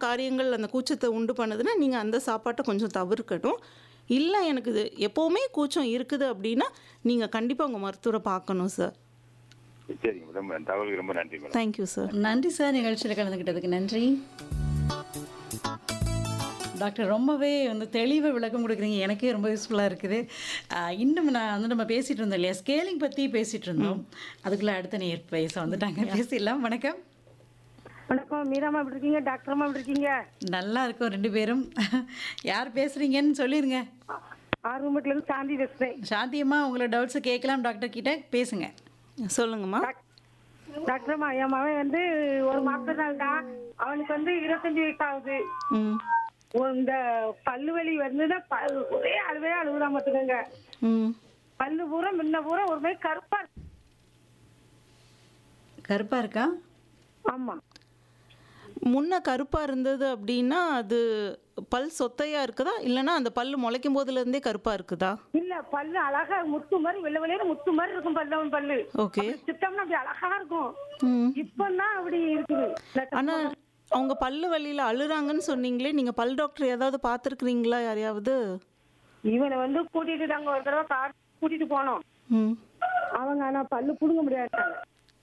காரியங்கள் அந்த கூச்சத்தை உண்டு பண்ணுதுன்னா நீங்கள் அந்த சாப்பாட்டை கொஞ்சம் தவிர்க்கணும் இல்லை எனக்கு இது எப்போவுமே கூச்சம் இருக்குது அப்படின்னா நீங்கள் கண்டிப்பாக உங்கள் மருத்துவரை பார்க்கணும் சார் சரிங்க மேடம் தகவலுக்கு ரொம்ப நன்றி மேடம் தேங்க்யூ சார் நன்றி சார் நிகழ்ச்சியில் கலந்துக்கிட்டதுக்கு நன்றி டாக்டர் ரொம்பவே வந்து தெளிவாக விளக்கம் கொடுக்குறீங்க எனக்கே ரொம்ப யூஸ்ஃபுல்லாக இருக்குது ஆஹ் இன்னும் நான் வந்து நம்ம பேசிகிட்டு இருந்தோம் இல்லையா ஸ்கேலிங் பற்றி பேசிகிட்டு இருந்தோம் அதுக்குள்ளே அடுத்த நேர் பேச வந்துட்டாங்க பேசிடலாம் வணக்கம் வணக்கம் மீராமா எப்படி இருக்கீங்க டாக்டர்மா எப்படி இருக்கீங்க நல்லா இருக்கும் ரெண்டு பேரும் யார் பேசுகிறீங்கன்னு சொல்லிடுங்க ஆர்வமட்டில இருந்து சாந்தி பேசுறேன் சாந்தியம்மா உங்களோட டவுட்ஸை கேட்கலாம் டாக்டர் கிட்ட பேசுங்க சொல்லுங்கம்மா டாக்டர்மா என் மகன் வந்து ஒரு மாசம் நாள் தான் அவனுக்கு வந்து இருபத்தஞ்சு வயசு ஆகுது ம் இந்த பல்லு வலி வந்துன்னா ப- ஒரே அழுவே அழுகுதான் பார்த்துக்கோங்க ம் பல்லு பூரா முன்ன பூரா ஒரு மாதிரி கருப்பா இருக்கு. கருப்பாக இருக்கா ஆமா முன்ன கருப்பாக இருந்தது அப்படின்னா அது பல் சொத்தையாக இருக்குதா இல்லைன்னா அந்த பல் முளைக்கும் போதுலேருந்தே கருப்பாக இருக்குதா இல்ல பல்லு அழகா முத்து மாதிரி வெள்ளை வெளியில முத்து மாதிரி இருக்கும் பல்லு அவன் பல்லு ஓகே சித்தம்னா அப்படி அழகா இருக்கும் ம் இப்பதான் அப்படி இருக்குது ஆனால் அவங்க பல்லு வலியில் அழுறாங்கன்னு சொன்னீங்களே நீங்கள் பல் டாக்டர் ஏதாவது பார்த்துருக்குறீங்களா யாரையாவது இவனை வந்து கூட்டிட்டு நாங்க ஒரு தடவை கார் கூட்டிட்டு போனோம் ம் அவங்க ஆனா பல்லு புடுங்க முடியாட்டாங்க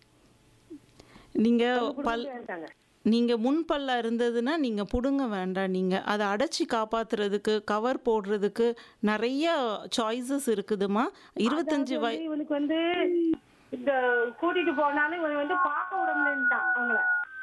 நீங்கள் பல் முடியாட்டாங்க நீங்கள் முன்பல்லா இருந்ததுன்னா நீங்கள் பிடுங்க வேண்டாம் நீங்கள் அதை அடைச்சி காப்பாத்துறதுக்கு கவர் போடுறதுக்கு நிறைய சாய்ஸஸ் இருக்குதுமா இருபத்தஞ்சு வய வந்து இவனுக்கு வந்து இந்த கூட்டிட்டு போனாலும் இவன் வந்து பார்க்க விட முடியன்ட்டான் அவங்கள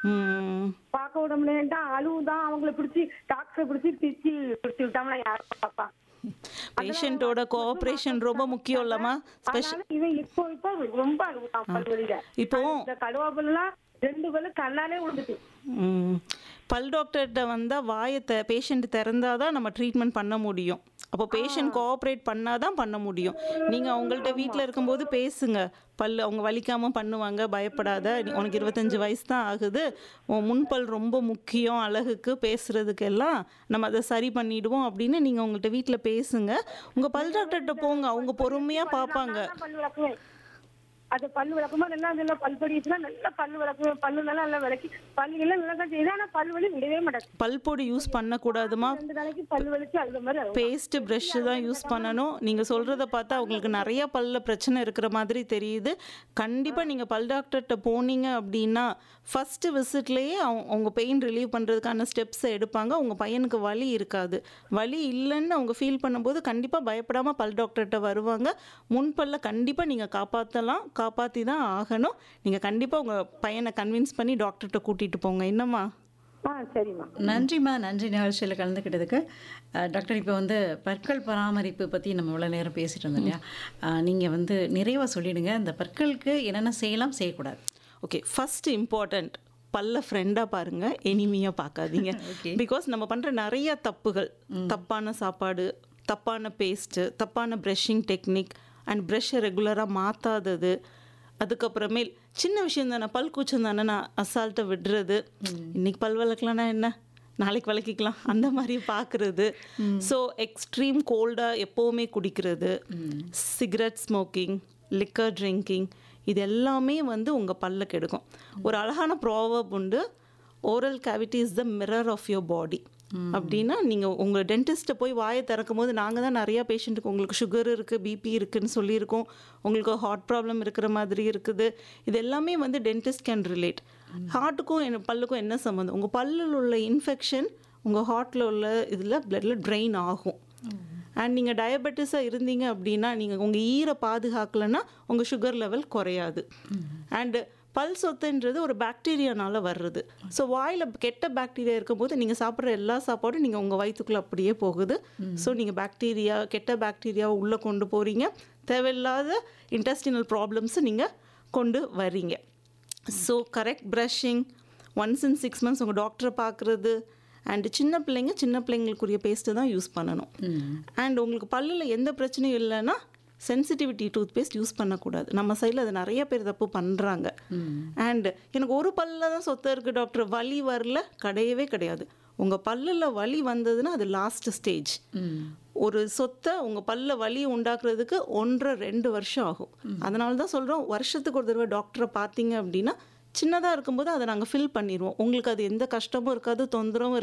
ம் பார்க்க விட முடியன்ட்டான் அழுவுதான் அவங்கள பிடிச்சி டாக்டரை பிடிச்சி பிடிச்சி பிடிச்சி விட்டாமல யாரும் பாப்பா பேஷண்ட்டோட கோஆப்ரேஷன் ரொம்ப முக்கியம் இல்லைம்மா ஸ்பெஷல் அதனால இவன் இப்போ இப்போ ரொம்ப அழுவுதான் பல்வழியில இப்போ இந்த கடுவாப்பல்லாம் ரெண்டு பல்லு கண்ணாலே விழுந்துட்டு ம். பல் டாக்டர்கிட்ட வந்தால் வாயை த பேஷண்ட் திறந்தாதான் தான் நம்ம ட்ரீட்மெண்ட் பண்ண முடியும் அப்போ பேஷண்ட் கோஆப்ரேட் பண்ணால் தான் பண்ண முடியும் நீங்கள் அவங்கள்ட்ட வீட்டில் இருக்கும்போது பேசுங்க பல் அவங்க வலிக்காமல் பண்ணுவாங்க பயப்படாத நீ- உனக்கு இருபத்தஞ்சி வயசு தான் ஆகுது உன் முன்பல் ரொம்ப முக்கியம் அழகுக்கு பேசுகிறதுக்கெல்லாம் நம்ம அதை சரி பண்ணிடுவோம் அப்படின்னு நீங்கள் அவங்கள்ட்ட வீட்டில் பேசுங்க உங்கள் பல் டாக்டர்கிட்ட போங்க அவங்க பொறுமையாக பார்ப்பாங்க நான் பல்லு விளக்குவேன் அது பல்லு விளக்குமா நல்லா நல்லா பல் படிச்சுனா நல்லா பல்லு விளக்குவேன் பல்லு நல்லா நல்லா விளக்கி பல்லு எல்லாம் நல்லா தான் செய்யுது ஆனா பல்லு வலி விடவே மாட்டேன் பல் பொடி யூஸ் பண்ணக்கூடாதுமா ரெண்டு நாளைக்கு பல்லு வலிச்சு அழுத மாதிரி அழுவும். பேஸ்ட்டு ப்ரஷ்ஷு தான் யூஸ் பண்ணணும் நீங்கள் சொல்கிறத பார்த்தா அவங்களுக்கு நிறைய பல்ல பிரச்சனை இருக்கிற மாதிரி தெரியுது கண்டிப்பாக நீங்கள் பல் டாக்டர்கிட்ட போனீங்க அப்படின்னா ஃபஸ்ட்டு விசிட்லேயே அவங்க அவங்க பெயின் ரிலீவ் பண்ணுறதுக்கான ஸ்டெப்ஸை எடுப்பாங்க உங்கள் பையனுக்கு வலி இருக்காது வலி இல்லைன்னு அவங்க ஃபீல் பண்ணும்போது கண்டிப்பாக பயப்படாமல் பல் டாக்டர்கிட்ட வருவாங்க முன்பல்ல கண்டிப்பாக நீங்கள் காப்பாற்றலாம் காப்பாற்றி தான் ஆகணும் நீங்கள் கண்டிப்பாக உங்கள் பையனை கன்வின்ஸ் பண்ணி டாக்டர்கிட்ட கூட்டிகிட்டு போங்க என்னம்மா ஆ சரிம்மா நன்றிம்மா நன்றி நிகழ்ச்சியில் கலந்துக்கிட்டதுக்கு அஹ், டாக்டர் இப்போ வந்து பற்கள் பராமரிப்பு பற்றி நம்ம இவ்வளோ நேரம் பேசிட்டு இருந்தோம் இல்லையா நீங்கள் வந்து நிறைவாக சொல்லிடுங்க இந்த பற்களுக்கு என்னென்ன செய்யலாம் செய்யக்கூடாது ஓகே ஃபர்ஸ்ட் இம்பார்ட்டண்ட் பல்ல ஃப்ரெண்டாக பாருங்க எனிமியாக பார்க்காதீங்க பிகாஸ் நம்ம பண்ணுற நிறைய தப்புகள் தப்பான சாப்பாடு தப்பான பேஸ்ட்டு தப்பான ப்ரஷிங் டெக்னிக் அண்ட் ப்ரஷ்ஷை ரெகுலராக மாற்றாதது அதுக்கப்புறமேல் சின்ன விஷயம் தானே பல் கூச்சம் தானே நான் அசால்ட்டை விடுறது இன்னைக்கு பல் விளக்கலன்னா என்ன நாளைக்கு விளக்கிக்கலாம் அந்த மாதிரி பார்க்குறது ஸோ எக்ஸ்ட்ரீம் கோல்டாக எப்போவுமே குடிக்கிறது சிகரெட் ஸ்மோக்கிங் லிக்கர் ட்ரிங்கிங் இது எல்லாமே வந்து உங்கள் பல்ல கெடுக்கும் ஒரு அழகான ப்ராவப் உண்டு oral cavity is the mirror of your body அப்படின்னா நீங்கள் உங்கள் டென்டிஸ்ட்டை போய் வாயை திறக்கும் போது நாங்கள் தான் நிறையா பேஷண்ட்டுக்கு உங்களுக்கு சுகர் இருக்குது பிபி இருக்குன்னு சொல்லியிருக்கோம் உங்களுக்கு ஹார்ட் ப்ராப்ளம் இருக்கிற மாதிரி இருக்குது இது எல்லாமே வந்து டென்டிஸ்ட் கேன் ரிலேட் ஹார்ட்டுக்கும் என்ன பல்லுக்கும் என்ன சம்மந்தம் உங்கள் பல்லில் உள்ள இன்ஃபெக்ஷன் உங்கள் ஹார்ட்டில் உள்ள இதில் பிளட்டில் ட்ரெயின் ஆகும் அண்ட் நீங்கள் டயபெட்டிஸாக இருந்தீங்க அப்படின்னா நீங்கள் உங்கள் ஈரை பாதுகாக்கலைன்னா உங்கள் சுகர் லெவல் குறையாது அண்டு பல் சொத்துன்றது ஒரு பாக்டீரியானால வர்றது ஸோ வாயில் கெட்ட பாக்டீரியா இருக்கும்போது நீங்கள் சாப்பிட்ற எல்லா சாப்பாடும் நீங்கள் உங்கள் வயிற்றுக்குள்ளே அப்படியே போகுது ஸோ நீங்கள் பாக்டீரியா கெட்ட பாக்டீரியாவை உள்ளே கொண்டு போகிறீங்க தேவையில்லாத இன்டெஸ்டினல் ப்ராப்ளம்ஸை நீங்கள் கொண்டு வர்றீங்க so correct brushing once in six months உங்கள் டாக்டரை பார்க்குறது அண்டு சின்ன பிள்ளைங்க சின்ன பிள்ளைங்களுக்குரிய பேஸ்ட்டு தான் யூஸ் பண்ணணும் அண்ட் உங்களுக்கு பல்லில் எந்த பிரச்சனையும் இல்லைன்னா சென்சிட்டிவிட்டி டூத் பேஸ்ட் யூஸ் பண்ணக்கூடாது நம்ம சைடில் அது நிறைய பேர் தப்பு பண்ணுறாங்க அண்ட் எனக்கு ஒரு பல்லில் தான் சொத்தை இருக்குது டாக்டர் வலி வரல கிடையவே கிடையாது உங்கள் பல்லில் வலி வந்ததுன்னா அது லாஸ்ட் ஸ்டேஜ் ஒரு சொத்தை உங்கள் பல்ல வலி உண்டாக்குறதுக்கு ஒன்றரை ரெண்டு வருஷம் ஆகும் அதனால தான் சொல்கிறோம் வருஷத்துக்கு ஒரு தடவை டாக்டரை பார்த்தீங்க அப்படின்னா சின்னதாக இருக்கும்போது அதை நாங்கள் ஃபில் பண்ணிடுவோம் உங்களுக்கு அது எந்த கஷ்டமும் இருக்காது தொந்தரவும்